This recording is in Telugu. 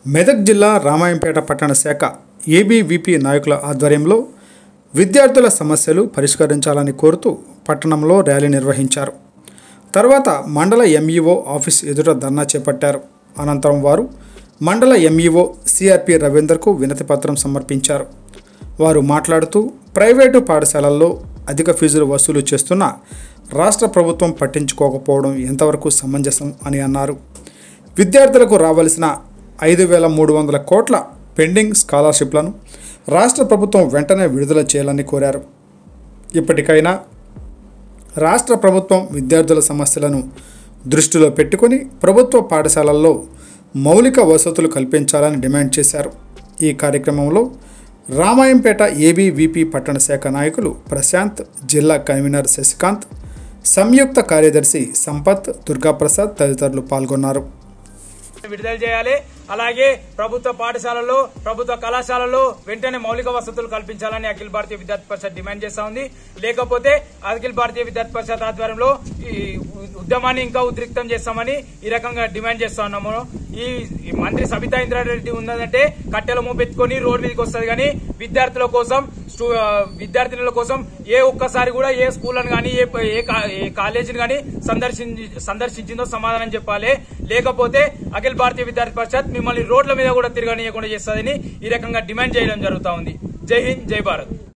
మెదక్ జిల్లా రామాయంపేట పట్టణ శాఖ ఏబీవీపీ నాయకుల ఆధ్వర్యంలో విద్యార్థుల సమస్యలు పరిష్కరించాలని కోరుతూ పట్టణంలో ర్యాలీ నిర్వహించారు తర్వాత మండల ఎంఈఓ ఆఫీస్ ఎదుట ధర్నా చేపట్టారు అనంతరం వారు మండల ఎంఈఓ సిఆర్పి రవీందర్కు వినతిపత్రం సమర్పించారు వారు మాట్లాడుతూ ప్రైవేటు పాఠశాలల్లో అధిక ఫీజులు వసూలు చేస్తున్న రాష్ట్ర ప్రభుత్వం పట్టించుకోకపోవడం ఎంతవరకు సమంజసం అని అన్నారు విద్యార్థులకు రావాల్సిన ఐదు వేల మూడు వందల కోట్ల పెండింగ్ స్కాలర్షిప్లను రాష్ట్ర ప్రభుత్వం వెంటనే విడుదల చేయాలని కోరారు ఇప్పటికైనా రాష్ట్ర ప్రభుత్వం విద్యార్థుల సమస్యలను దృష్టిలో పెట్టుకొని ప్రభుత్వ పాఠశాలల్లో మౌలిక వసతులు కల్పించాలని డిమాండ్ చేశారు ఈ కార్యక్రమంలో రామాయంపేట ఏబీవీపీ పట్టణ శాఖ నాయకులు ప్రశాంత్ జిల్లా కన్వీనర్ శశికాంత్ సంయుక్త కార్యదర్శి సంపత్ దుర్గాప్రసాద్ తదితరులు పాల్గొన్నారు విడుదల చేయాలి అలాగే ప్రభుత్వ పాఠశాలల్లో ప్రభుత్వ కళాశాలల్లో వెంటనే మౌలిక వసతులు కల్పించాలని అఖిల భారతీయ విద్యార్థి పరిషత్ డిమాండ్ చేస్తా ఉంది లేకపోతే అఖిల భారతీయ విద్యార్థి పరిషత్ ఆధ్వర్యంలో ఈ ఉద్యమాన్ని ఇంకా ఉద్రిక్తం చేస్తామని ఈ రకంగా డిమాండ్ చేస్తా ఉన్నాము ఈ ఈ మంత్రి సబితా ఇంద్రారెడ్డి ఉన్నదంటే కట్టెల మోపెత్తుకొని రోడ్డు మీదకి వస్తుంది కానీ విద్యార్థుల కోసం స్టూ- ఆ, విద్యార్థినుల కోసం ఏ ఒక్కసారి కూడా ఏ స్కూళ్ళను కానీ ఏ ఏ కా- ఏ కాలేజీని కానీ సందర్శించి సందర్శించిందో సమాధానం చెప్పాలి లేకపోతే అఖిల భారతీయ విద్యార్థి పరిషత్ మిమ్మల్ని రోడ్ల మీద కూడా తిరగనీయకుండా చేస్తుందని ఈ రకంగా డిమాండ్ చేయడం జరుగుతా ఉంది జై హింద్ జై భారత్